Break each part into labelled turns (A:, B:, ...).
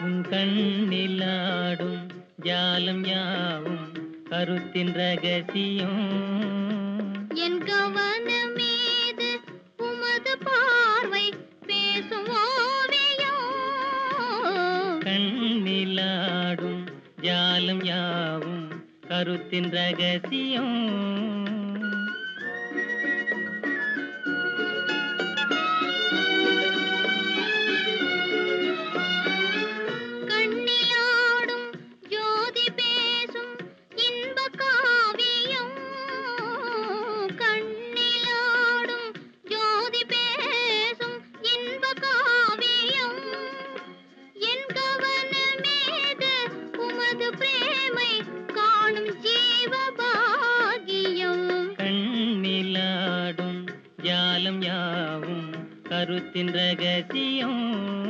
A: உன் கண்ணிலாடும் ஜாலம் யாவும் கருத்தின் ரகசியம்
B: என் கவனமீது உமது பார்வை பேசும் ஓவியம்
A: கண்ணிலாடும் ஜாலம் யாவும் கருத்தின் ரகசியம்
B: கண்ணிலாடும் ஜோதி பேசும் இன்ப காவியம் கண்ணிலாடும் ஜோதி பேசும் இன்ப காவியம் என் கவனமேது உமது பிரேமை காணும் ஜீவ பாகியம்
A: கண்ணிலாடும் ஜாலம் யாவும் கருத்தின் ரகசியம்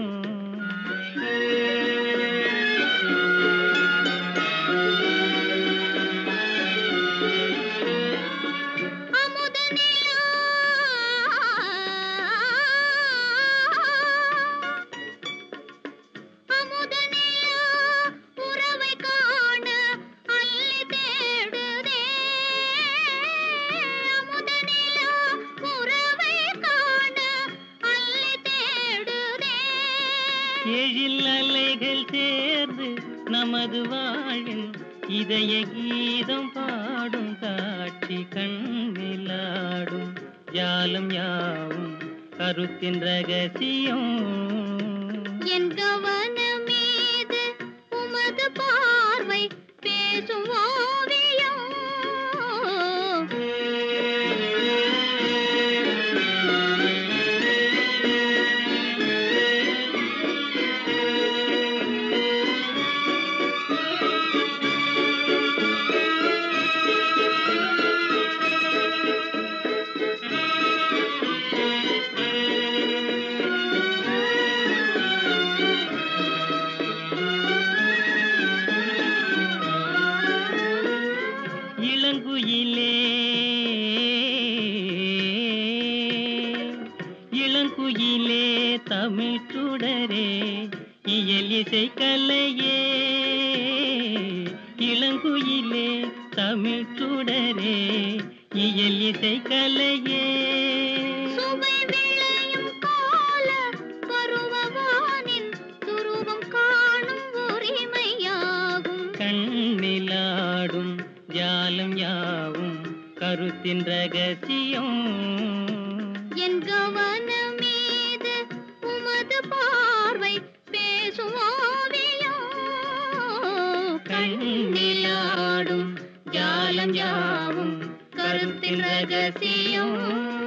B: அமுத நிலா அமுத நிலா உறவை காண அள்ளி தேடுதே அமுத நிலா உறவை காண அள்ளி தேடுதே
A: எழில் அலைகள் சேர்ந்து நமது வாழ்வின் இதய கீதம் பாடும் காட்சி கண்ணிலாடும் ஜாலம் யாவும் கருத்தின் ரகசியம்
B: என் கவனமீது உமது பார்வை பேசும் ஓவியம்
A: இளங்குயிலே இளங்குயிலே தமிழ் சுடரே இயல் இசை கலையே இளங்குயிலே தமிழ் சுடரே இயல் இசை கலையே
B: சுவை விளையும் கால பருவவானின் துருவம் காணும் உரிமையாகும்
A: கண்ணிலாடும் ஜாலம் யாவும் கருத்தின் ரகசியம்
B: என் கவனமீது உமது பார்வை பேசும் ஓவியம்
A: கண்ணிலாடும் ஜாலம் யாவும் கருத்தின் ரகசியம்